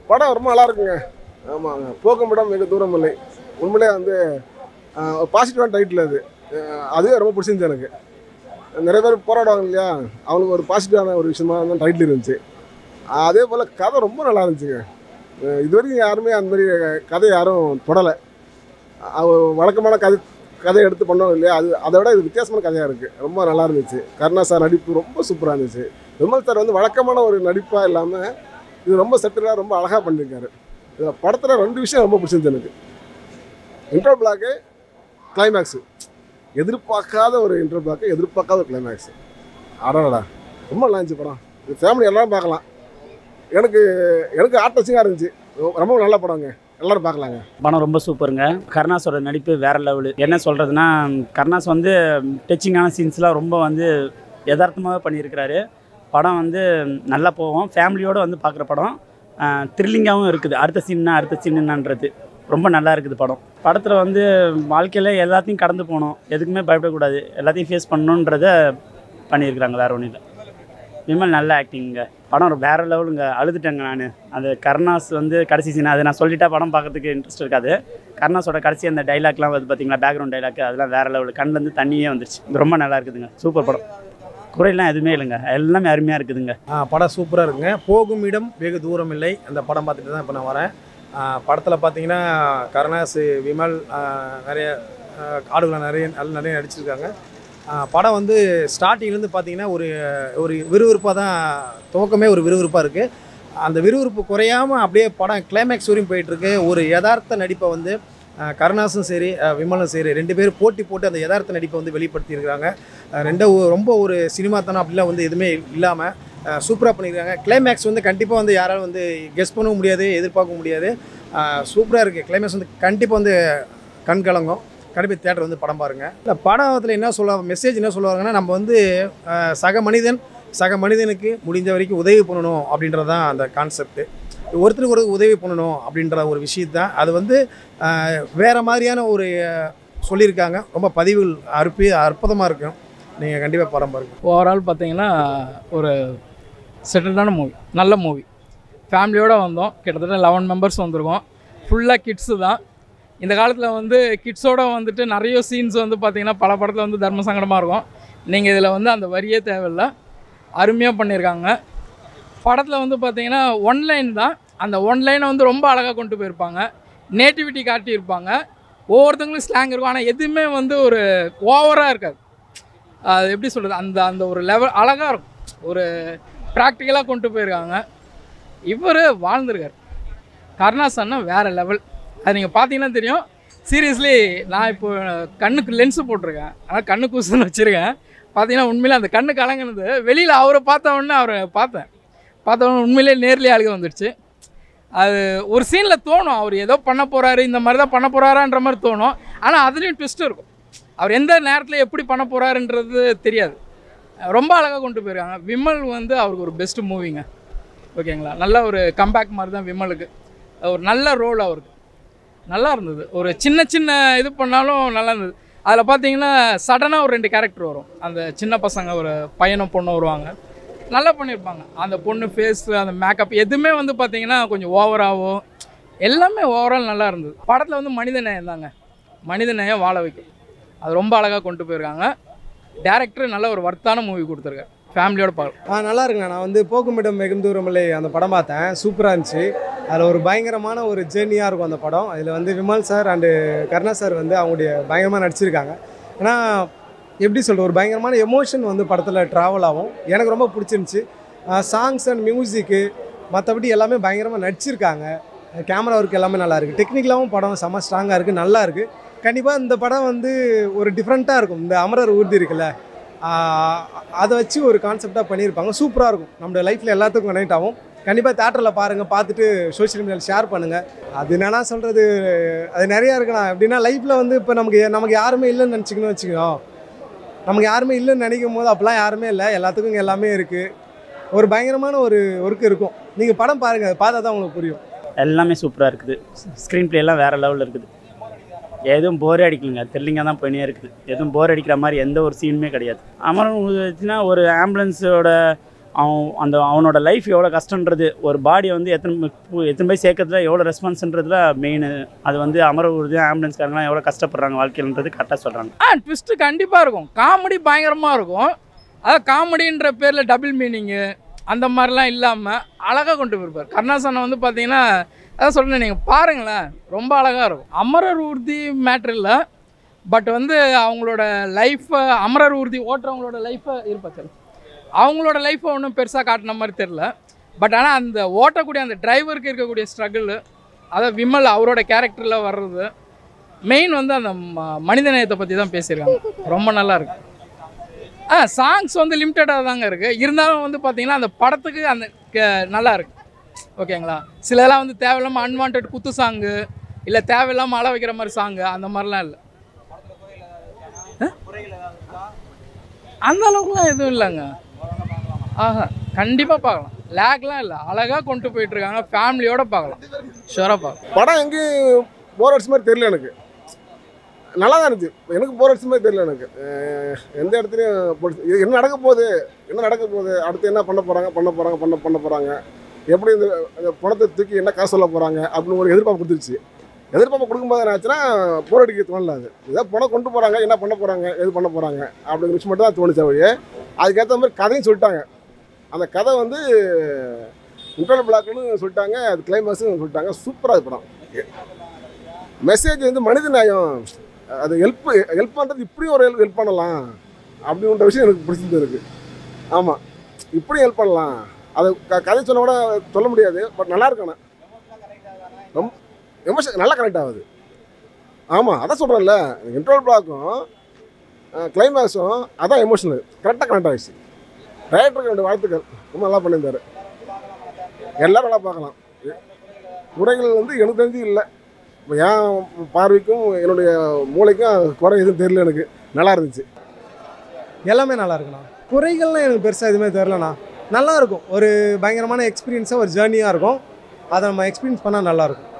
படம் ரொம்ப நல்லா இருக்குங்க ஆமாங்க போக்குமிடம் வெகு தூரம் இல்லை உண்மையிலே வந்து பாசிட்டிவான டைட்டில் அது அஹ் அதுவே ரொம்ப பிடிச்சிருந்துச்சு எனக்கு நிறைய பேர் போராடுவாங்க இல்லையா அவங்களுக்கு ஒரு பாசிட்டிவான ஒரு விஷயமா தான் டைட்டில் இருந்துச்சு அதே போல் கதை ரொம்ப நல்லா இருந்துச்சுங்க அஹ் இது வரைக்கும் யாருமே அந்த மாதிரி கதை யாரும் தொடலை வழக்கமான கதை கதை எடுத்து பண்ணோம் இல்லையா அது அதை விட இது வித்தியாசமான கதையாக இருக்குது ரொம்ப நல்லா இருந்துச்சு கருணா சார் நடிப்பு ரொம்ப சூப்பராக இருந்துச்சு விமல் சார் வந்து வழக்கமான ஒரு நடிப்பாக இல்லாமல் இது ரொம்ப செட்டிலாக ரொம்ப அழகாக பண்ணியிருக்காரு இதில் படத்தில் ரெண்டு விஷயம் ரொம்ப பிடிச்சிருந்துச்சு எனக்கு இன்ட்ரோ பிளாக்கு கிளைமேக்ஸு எதிர்பார்க்காத ஒரு இன்ட்ரோ பிளாக்கு எதிர்பார்க்காத ஒரு கிளைமேக்ஸு அடடா ரொம்ப நல்லா இருந்துச்சு படம் இது ஃபேமிலி எல்லாரும் பார்க்கலாம் எனக்கு எனக்கு ஆர்ட் டச்சிங்காக இருந்துச்சு ரொம்ப நல்ல படங்க எல்லாரும் பார்க்கலாங்க படம் ரொம்ப சூப்பருங்க கருணாஸோட நடிப்பு வேற லெவலு என்ன சொல்கிறதுனா கருணாஸ் வந்து டச்சிங்கான சீன்ஸ்லாம் ரொம்ப வந்து யதார்த்தமாக பண்ணியிருக்கிறாரு படம் வந்து நல்லா போகும் ஃபேமிலியோடு வந்து பார்க்குற படம் த்ரில்லிங்காகவும் இருக்குது அடுத்த சீன்னா அடுத்த சீன்னுன்றது ரொம்ப நல்லா இருக்குது படம் படத்தில் வந்து வாழ்க்கையில் எல்லாத்தையும் கடந்து போகணும் எதுக்குமே பயப்படக்கூடாது எல்லாத்தையும் ஃபேஸ் பண்ணணுன்றத பண்ணியிருக்கிறாங்க வேற ஒன்றும் இல்லை விமல் நல்ல ஆக்டிங்க படம் ஒரு வேற லெவலுங்க அழுதுட்டேங்க நான் அந்த கருணாஸ் வந்து கடைசி சீன் அது நான் சொல்லிட்டா படம் பார்க்கறதுக்கு இன்ட்ரெஸ்ட் இருக்காது கருணாஸோட கடைசி அந்த டைலாக்லாம் வந்து பார்த்தீங்களா பேக்ரவுண்ட் டைலாக் அதெல்லாம் வேற லெவல் கண்ணுலேருந்து தண்ணியே வந்துருச்சு இது ரொம்ப நல்லா இருக்குதுங்க சூப்பர் படம் குறையெல்லாம் எதுவுமே இல்லைங்க எல்லாமே அருமையாக இருக்குதுங்க ஆ, படம் சூப்பராக இருக்குங்க போகும் இடம் வெகு தூரம் இல்லை அந்த படம் பார்த்துட்டு தான் இப்போ நான் வரேன் படத்தில் பார்த்தீங்கன்னா கருணாஸ் விமல் ஆ, நிறைய ஆடுகளை நிறைய நல்ல நிறைய நடிச்சிருக்காங்க ஆ, படம் வந்து ஸ்டார்டிங்லேருந்து பார்த்தீங்கன்னா ஒரு ஒரு விறுவிறுப்பாக தான் துவக்கமே ஒரு விறுவிறுப்பாக இருக்குது அந்த விறுவிறுப்பு குறையாமல் அப்படியே படம் கிளைமேக்ஸ் வரையும் போயிட்டுருக்கு ஒரு யதார்த்த நடிப்பை வந்து ஆ, கருணாஸும் சரி ஆ, விமலும் சரி ரெண்டு பேரும் போட்டி போட்டு அந்த யதார்த்த நடிப்பை வந்து வெளிப்படுத்தியிருக்கிறாங்க ஆ, ரெண்டும் ஒ- ரொம்ப ஒரு சினிமாத்தனம் அப்படிலாம் வந்து எதுவுமே இல்லாமல் சூப்பராக பண்ணியிருக்காங்க கிளைமேக்ஸ் வந்து கண்டிப்பாக வந்து யாராலும் வந்து கெஸ் பண்ணவும் முடியாது எதிர்பார்க்க முடியாது சூப்பராக இருக்குது கிளைமேக்ஸ் வந்து கண்டிப்பாக வந்து கண் கலங்கும் கண்டிப்பாக தேட்டர் வந்து படம் பாருங்கள் இந்த படத்தில் என்ன சொல்ல மெசேஜ் என்ன சொல்லுவாங்கன்னா நம்ம வந்து ஆஹ், சக மனிதன் சக மனிதனுக்கு முடிஞ்ச வரைக்கும் உதவி பண்ணணும் அப்படின்றது தான் அந்த கான்செப்ட்டு ஒருத்தருக்கு ஒரு உதவி பண்ணணும் அப்படின்ற ஒரு விஷயத்தான் அது வந்து ஆஹ், வேற மாதிரியான ஒரு ஆஹ், சொல்லியிருக்காங்க ரொம்ப பதிவுகள் அற்பி அற்புதமாக இருக்கும் நீங்கள் கண்டிப்பாக படம் பாருங்கள் ஓவரால் பார்த்தீங்கன்னா ஒரு செட்டில்டான மூவி நல்ல மூவி ஃபேமிலியோடு வந்தோம் கிட்டத்தட்ட லெவன் மெம்பர்ஸ் வந்திருக்கோம் ஃபுல்லாக கிட்ஸு தான் இந்த காலத்தில் வந்து கிட்ஸோட வந்துட்டு நிறைய சீன்ஸ் வந்து பார்த்தீங்கன்னா பல படத்தில் வந்து தர்ம சங்கடமாக இருக்கும் நீங்கள் இதில் வந்து அந்த வரியே தேவையில்லை அருமையாக பண்ணியிருக்காங்க படத்தில் வந்து பார்த்தீங்கன்னா ஒன்லைன் தான் அந்த ஒன்லைனை வந்து ரொம்ப அழகாக கொண்டு போயிருப்பாங்க நேட்டிவிட்டி காட்டியிருப்பாங்க ஒவ்வொருத்தங்களும் ஸ்லாங் இருக்கும் ஆனால் எதுவுமே வந்து ஒரு ஓவராக இருக்காது அது எப்படி சொல்கிறது அந்த அந்த ஒரு லெவல் அழகாக இருக்கும் ஒரு ப்ராக்டிக்கலாக கொண்டு போயிருக்காங்க இவர் வாழ்ந்திருக்கார் கருணாஸ் அண்ணா வேறு லெவல் அது நீங்கள் பார்த்தீங்கன்னா தெரியும் சீரியஸ்லி நான் இப்போ கண்ணுக்கு லென்ஸு போட்டிருக்கேன் ஆனால் கண்ணு கூசுன்னு வச்சுருக்கேன் பார்த்தீங்கன்னா உண்மையிலே அந்த கண்ணு கலங்கினது வெளியில் அவரை பார்த்த உடனே அவரை பார்த்தேன் பார்த்த உடனே உண்மையிலே நேர்லேயே அழுக வந்துடுச்சு அது ஒரு சீனில் தோணும் அவர் ஏதோ பண்ண போகிறாரு இந்த மாதிரி தான் பண்ண போகிறாரான்ற மாதிரி தோணும் ஆனால் அதுலேயும் ட்விஸ்ட் இருக்கும் அவர் எந்த நேரத்தில் எப்படி பண்ண போகிறாருன்றது தெரியாது ரொம்ப அழகாக கொண்டு போயிருக்காங்க விமல் வந்து அவருக்கு ஒரு பெஸ்ட் மூவிங்க ஓகேங்களா நல்ல ஒரு கம்பேக் மாதிரி தான் விமலுக்கு ஒரு நல்ல ரோல் அவருக்கு நல்லா இருந்தது ஒரு சின்ன சின்ன இது பண்ணாலும் நல்லா இருந்தது அதில் பார்த்தீங்கன்னா சடனாக ஒரு ரெண்டு கேரக்டர் வரும் அந்த சின்ன பசங்க ஒரு பையனும் பொண்ணும் வருவாங்க நல்லா பண்ணியிருப்பாங்க அந்த பொண்ணு ஃபேஸ் அந்த மேக்கப் எதுவுமே வந்து பார்த்தீங்கன்னா கொஞ்சம் ஓவராகவோ எல்லாமே ஓவரால் நல்லா இருந்தது படத்தில் வந்து மனித நேயம் தாங்க மனித நேயம் வாழ வைக்கும் அது ரொம்ப அழகாக கொண்டு போயிருக்காங்க டேரக்டர் நல்ல ஒரு வர்த்தான மூவி கொடுத்துருக்காரு ஃபேமிலியோட பார்க்கலாம் ஆ நல்லா இருக்குங்க நான் வந்து போக்குமிடம் வெகும் தூரமில்லை அந்த படம் பார்த்தேன் சூப்பராக இருந்துச்சு அதில் ஒரு பயங்கரமான ஒரு ஜேர்னியாக இருக்கும் அந்த படம் அதில் வந்து Vimal sir and Karuna sir வந்து அவங்களுடைய பயங்கரமாக நடிச்சிருக்காங்க ஏன்னா எப்படி சொல்கிறது ஒரு பயங்கரமான எமோஷன் வந்து படத்தில் ட்ராவல் ஆகும் எனக்கு ரொம்ப பிடிச்சிருந்துச்சி சாங்ஸ் அண்ட் மியூசிக்கு மற்றபடி எல்லாமே பயங்கரமாக நடிச்சிருக்காங்க கேமரா ஒர்க் எல்லாமே நல்லா இருக்குது டெக்னிக்கலாகவும் படம் செம்ம ஸ்ட்ராங்காக இருக்குது நல்லா இருக்குது கண்டிப்பாக இந்த படம் வந்து ஒரு டிஃப்ரெண்ட்டாக இருக்கும் இந்த அமரர் ஊர்தி இருக்குல்ல ஆஹ் அதை வச்சு ஒரு கான்செப்டாக பண்ணியிருப்பாங்க சூப்பராக இருக்கும் நம்மளோட லைஃப்பில் எல்லாத்துக்கும் கனெக்ட் ஆகும் கண்டிப்பாக தேட்டரில் பாருங்கள் பார்த்துட்டு சோஷியல் மீடியாவில் ஷேர் பண்ணுங்கள் அது என்னன்னா சொல்கிறது அது நிறையா இருக்கலாம் எப்படின்னா லைஃப்பில் வந்து இப்போ நமக்கு நமக்கு யாருமே இல்லைன்னு நினச்சிக்கணும் வச்சுக்கோ நமக்கு யாருமே இல்லைன்னு நினைக்கும் போது அப்போலாம் யாருமே இல்லை எல்லாத்துக்கும் இங்கே எல்லாமே இருக்குது ஒரு பயங்கரமான ஒரு ஒர்க் இருக்கும் நீங்கள் படம் பாருங்கள் அதை பார்த்தா தான் உங்களுக்கு புரியும் எல்லாமே சூப்பராக இருக்குது ஸ்க்ரீன் எல்லாம் வேறு லெவலில் இருக்குது எதுவும் போரே அடிக்கலைங்க த்ரில்லிங்காக தான் பண்ணியே இருக்குது எதுவும் போர் அடிக்கிற மாதிரி எந்த ஒரு சீனுமே கிடையாது அமரன் வச்சுன்னா ஒரு ஆம்புலன்ஸோட அவன் அந்த அவனோட லைஃப் எவ்வளோ கஷ்டன்றது ஒரு பாடியை வந்து எத்தனை பு- எத்தனை போய் சேர்க்கறதுல எவ்வளோ ரெஸ்பான்ஸ்ன்றதுல மெயின் அது வந்து அமர ஊர்தி ஆம்புலன்ஸ்காரங்களாம் எவ்வளோ கஷ்டப்படுறாங்க வாழ்க்கையிலன்றது கரெக்டாக சொல்கிறாங்க ஆ ட்விஸ்ட்டு கண்டிப்பாக இருக்கும் காமெடி பயங்கரமாக இருக்கும் அதாவது காமெடின்ற பேரில் டபுள் மீனிங்கு அந்த மாதிரிலாம் இல்லாமல் அழகாக கொண்டு போயிருப்பார் கருணாசனை வந்து பார்த்தீங்கன்னா அதான் சொல்கிறேன் நீங்கள் பாருங்களேன் ரொம்ப அழகாக இருக்கும் அமரர் ஊர்தி மேட்ரு இல்லை பட் வந்து அவங்களோட லைஃப்பை அமரர் ஊர்தி ஓட்டுறவங்களோட லைஃப்பை இருப்பாச்சு அவங்களோட லைஃப்பை ஒன்றும் பெருசாக காட்டின மாதிரி தெரில பட் ஆனால் அந்த ஓட்டக்கூடிய அந்த டிரைவருக்கு இருக்கக்கூடிய ஸ்ட்ரகிள் அதை விமல் அவரோட கேரக்டரில் வர்றது மெயின் வந்து அந்த ம- மனித நேயத்தை பற்றி தான் பேசியிருக்காங்க ரொம்ப நல்லா இருக்கு ஆ சாங்ஸ் வந்து லிமிட்டடாக தாங்க இருக்குது இருந்தாலும் வந்து பார்த்தீங்கன்னா அந்த படத்துக்கு அந்த க- நல்லா இருக்கு ஓகேங்களா சிலதெல்லாம் வந்து தேவையில்லாமல் அன்வான்ட் குத்து சாங்கு இல்லை தேவையில்லாமல் அழ வைக்கிற மாதிரி சாங்கு அந்த மாதிரிலாம் இல்லை அந்த அளவுக்குலாம் எதுவும் இல்லைங்க ஆஹா கண்டிப்பாக பார்க்கலாம் லேக்லாம் இல்லை அழகாக கொண்டு போயிட்டுருக்காங்க ஃபேமிலியோட பார்க்கலாம் ஷுவராக பார்க்கலாம் படம் எங்கேயும் போர் அடிச்ச மாதிரி தெரியல எனக்கு நல்லா தான் இருந்துச்சு எனக்கு போர் அடிச்ச மாதிரி தெரியல எனக்கு அஹ் எந்த இடத்துலையும் போட்டு- இது என்ன நடக்க போகுது என்ன நடக்க போகுது அடுத்து என்ன பண்ண போகிறாங்க பண்ண போகிறாங்க பண்ண பண்ண போகிறாங்க எப்படி இந்த இந்த பணத்தை தூக்கி என்ன காசு சொல்ல போகிறாங்க அப்படின்னு ஒரு எதிர்பார்ப்பு கொடுத்துருச்சு எதிர்பார்ப்பு கொடுக்கும்போது என்ன ஆச்சுன்னா போர் அடிக்க தோணல அது ஏதாவது பணம் கொண்டு போகிறாங்க என்ன பண்ண போகிறாங்க எது பண்ண போகிறாங்க அப்படிங்கிற விஷயம் மட்டும் தான் தோணுச்சு வழியே அதுக்கேற்ற மாதிரி கதையும் சொல்லிட்டாங்க அந்த கதை வந்து இன்டர்வல் பிளாக்னு சொல்லிட்டாங்க அது கிளைமேக்ஸும் சொல்லிட்டாங்க சூப்பராக படம் மெசேஜ் வந்து மனித நியாயம் அது ஹெல்ப் ஹெல்ப் பண்ணுறது இப்படியும் ஒரு ஹெல்ப் பண்ணலாம் அப்படின்ற விஷயம் எனக்கு பிடிச்சிருந்து இருக்கு ஆமாம் இப்படியும் ஹெல்ப் பண்ணலாம் அது க கதை சொன்ன கூட சொல்ல முடியாது பட் நல்லா இருக்கு ஆனால் ரொம்ப எமோஷன் நல்லா கனெக்ட் ஆகுது ஆமாம் அதான் சொல்கிறேன்ல இன்டர்வல் பிளாக்கும் கிளைமேக்ஸும் அதான் எமோஷனல் கரெக்டாக கனெக்ட் ஆகிடுச்சு டைரக்டருக்கு ரெண்டு வாழ்த்துக்கள் ரொம்ப நல்லா பண்ணியிருந்தாரு எல்லாரும் நல்லா பார்க்கலாம் குறைகள் வந்து எனக்கு தெரிஞ்சு இல்லை இப்போ என் பார்வைக்கும் என்னுடைய மூளைக்கும் குறை எதுவும் தெரியல எனக்கு நல்லா இருந்துச்சு எல்லாமே நல்லா இருக்குண்ணா குறைகள்லாம் எனக்கு பெருசாக எதுவுமே தெரிலண்ணா நல்லா இருக்கும் ஒரு பயங்கரமான எக்ஸ்பீரியன்ஸாக ஒரு ஜேர்னியாக இருக்கும் அதை நம்ம எக்ஸ்பீரியன்ஸ் பண்ணால் நல்லாயிருக்கும்